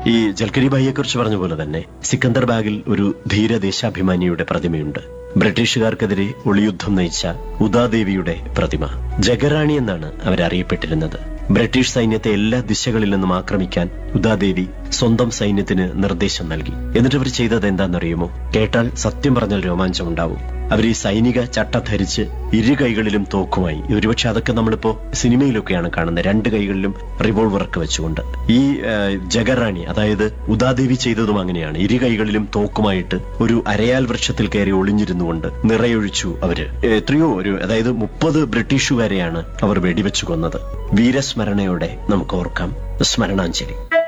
ഈ ജൽക്കരി ബായിയെ കുറിച്ച് പറഞ്ഞ പോലെ തന്നെ സിക്കന്ദർ ബാഗിൽ ഒരു ധീര ദേശാഭിമാനിയുടെ പ്രതിമയുണ്ട് ബ്രിട്ടീഷുകാർക്കെതിരെ ഒളിയുദ്ധം നയിച്ച ഉദാദേവിയുടെ പ്രതിമ ജഗറാണി എന്നാണ് അവരറിയപ്പെട്ടിരുന്നത് ബ്രിട്ടീഷ് സൈന്യത്തെ എല്ലാ ദിശകളിൽ നിന്നും ആക്രമിക്കാൻ ഉദാദേവി സ്വന്തം സൈന്യത്തിന് നിർദ്ദേശം നൽകി എന്നിട്ട് അവർ ചെയ്തത് എന്താണെന്നറിയുമോ കേട്ടാൽ സത്യം പറഞ്ഞാൽ രോമാഞ്ചമുണ്ടാവും അവർ ഈ സൈനിക ചട്ട ധരിച്ച് ഇരു കൈകളിലും തോക്കുമായി ഒരുപക്ഷെ അതൊക്കെ നമ്മളിപ്പോ സിനിമയിലൊക്കെയാണ് കാണുന്നത് രണ്ട് കൈകളിലും റിവോൾവറൊക്കെ വെച്ചുകൊണ്ട് ഈ ആ, ജഗറാണി അതായത് ഉദാദേവി ചെയ്തതും അങ്ങനെയാണ് ഇരു കൈകളിലും തോക്കുമായിട്ട് ഒരു അരയാൽ വൃക്ഷത്തിൽ കയറി ഒളിഞ്ഞിരുന്നുകൊണ്ട് നിറയൊഴിച്ചു അവര് എത്രയോ ഒരു അതായത് മുപ്പത് ബ്രിട്ടീഷുകാരെയാണ് അവർ വെടിവെച്ചു കൊന്നത് വീരസ്മരണയോടെ നമുക്ക് ഓർക്കാം സ്മരണാഞ്ജലി